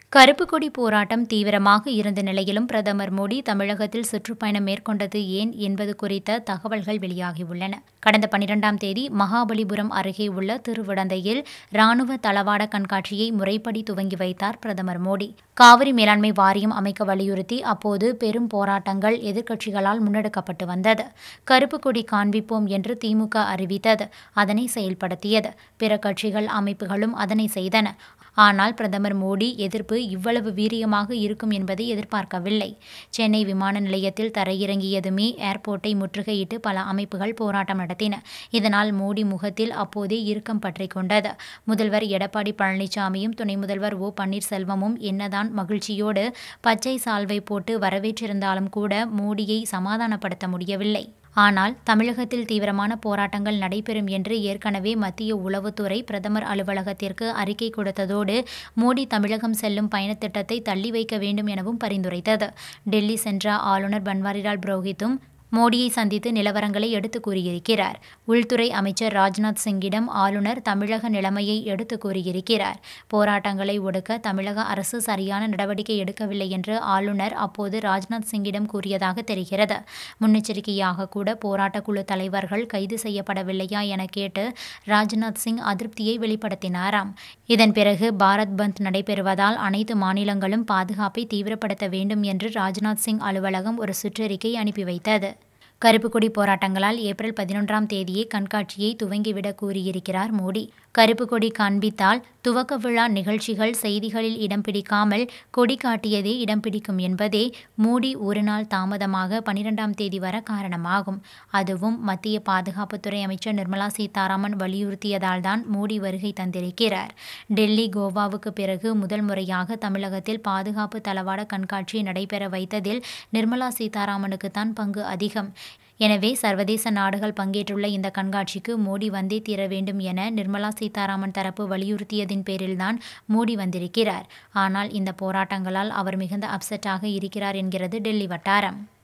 கருப்பு கொடி போராட்டம் தீவிரமாக இருந்த நிலையிலும் பிரதமர் மோடி தமிழகத்தில் சுற்றுப்பயணம் மேற்கொண்டது ஏன் என்பது குறித்த தகவல்கள் வெளியாகியுள்ளன கடந்த பனிரெண்டாம் தேதி மகாபலிபுரம் அருகே உள்ள திருவிடந்தையில் ராணுவ தளவாட கண்காட்சியை முறைப்படி துவங்கி வைத்தார் பிரதமர் மோடி காவிரி மேலாண்மை வாரியம் அமைக்க வலியுறுத்தி அப்போது பெரும் போராட்டங்கள் எதிர்க்கட்சிகளால் முன்னெடுக்கப்பட்டு வந்தது கருப்பு கொடி காண்பிப்போம் என்று திமுக அறிவித்தது அதனை செயல்படுத்தியது பிற கட்சிகள் அமைப்புகளும் அதனை செய்தன ஆனால் பிரதமர் மோடி எதிர்ப்பு இவ்வளவு வீரியமாக இருக்கும் என்பதை எதிர்பார்க்கவில்லை சென்னை விமான நிலையத்தில் தரையிறங்கியதுமே ஏர்போர்ட்டை முற்றுகையிட்டு பல அமைப்புகள் போராட்டம் நடத்தின இதனால் மோடி முகத்தில் அப்போதே இறுக்கம் பற்றிக் கொண்டது முதல்வர் எடப்பாடி பழனிசாமியும் துணை முதல்வர் ஓ பன்னீர்செல்வமும் என்னதான் மகிழ்ச்சியோடு பச்சை சால்வை போட்டு வரவேற்றிருந்தாலும் கூட மோடியை சமாதானப்படுத்த முடியவில்லை ஆனால் தமிழகத்தில் தீவிரமான போராட்டங்கள் நடைபெறும் என்று ஏற்கனவே மத்திய உளவுத்துறை பிரதமர் அலுவலகத்திற்கு அறிக்கை கொடுத்ததோடு மோடி தமிழகம் செல்லும் பயணத்திட்டத்தை தள்ளி வைக்க வேண்டும் எனவும் பரிந்துரைத்தது டெல்லி சென்ற ஆளுநர் பன்வாரிலால் புரோஹித்தும் மோடியை சந்தித்து நிலவரங்களை எடுத்து கூறியிருக்கிறார் உள்துறை அமைச்சர் ராஜ்நாத் சிங்கிடம் ஆளுநர் தமிழக நிலைமையை எடுத்து கூறியிருக்கிறார் போராட்டங்களை ஒடுக்க தமிழக அரசு சரியான நடவடிக்கை எடுக்கவில்லை என்று ஆளுநர் அப்போது ராஜ்நாத் சிங்கிடம் கூறியதாக தெரிகிறது முன்னெச்சரிக்கையாக கூட போராட்டக் குழு தலைவர்கள் கைது செய்யப்படவில்லையா என கேட்டு ராஜ்நாத் சிங் அதிருப்தியை வெளிப்படுத்தினாராம் இதன் பிறகு பாரத் பந்த் நடைபெறுவதால் அனைத்து மாநிலங்களும் பாதுகாப்பை தீவிரப்படுத்த வேண்டும் என்று ராஜ்நாத் சிங் அலுவலகம் ஒரு சுற்றறிக்கை அனுப்பி வைத்தது கருப்பு கொடி போராட்டங்களால் ஏப்ரல் பதினொன்றாம் தேதியே கண்காட்சியை துவங்கிவிட கூறியிருக்கிறார் மோடி கருப்பு கொடி காண்பித்தால் துவக்க விழா நிகழ்ச்சிகள் செய்திகளில் இடம் பிடிக்காமல் கொடி காட்டியதே இடம் பிடிக்கும் என்பதே மோடி ஒரு நாள் தாமதமாக பனிரெண்டாம் தேதி வர காரணமாகும் அதுவும் மத்திய பாதுகாப்புத்துறை அமைச்சர் நிர்மலா சீதாராமன் வலியுறுத்தியதால் தான் மோடி வருகை தந்திருக்கிறார் டெல்லி கோவாவுக்கு பிறகு முதல் முறையாக தமிழகத்தில் பாதுகாப்பு தளவாட கண்காட்சி நடைபெற வைத்ததில் நிர்மலா சீதாராமனுக்கு தான் பங்கு அதிகம் எனவே சர்வதேச நாடுகள் பங்கேற்றுள்ள இந்த கண்காட்சிக்கு மோடி வந்தே தீர வேண்டும் என நிர்மலா சீதாராமன் தரப்பு வலியுறுத்தியதின் பேரில்தான் மோடி வந்திருக்கிறார் ஆனால் இந்த போராட்டங்களால் அவர் மிகுந்த அப்செட்டாக இருக்கிறார் என்கிறது டெல்லி வட்டாரம்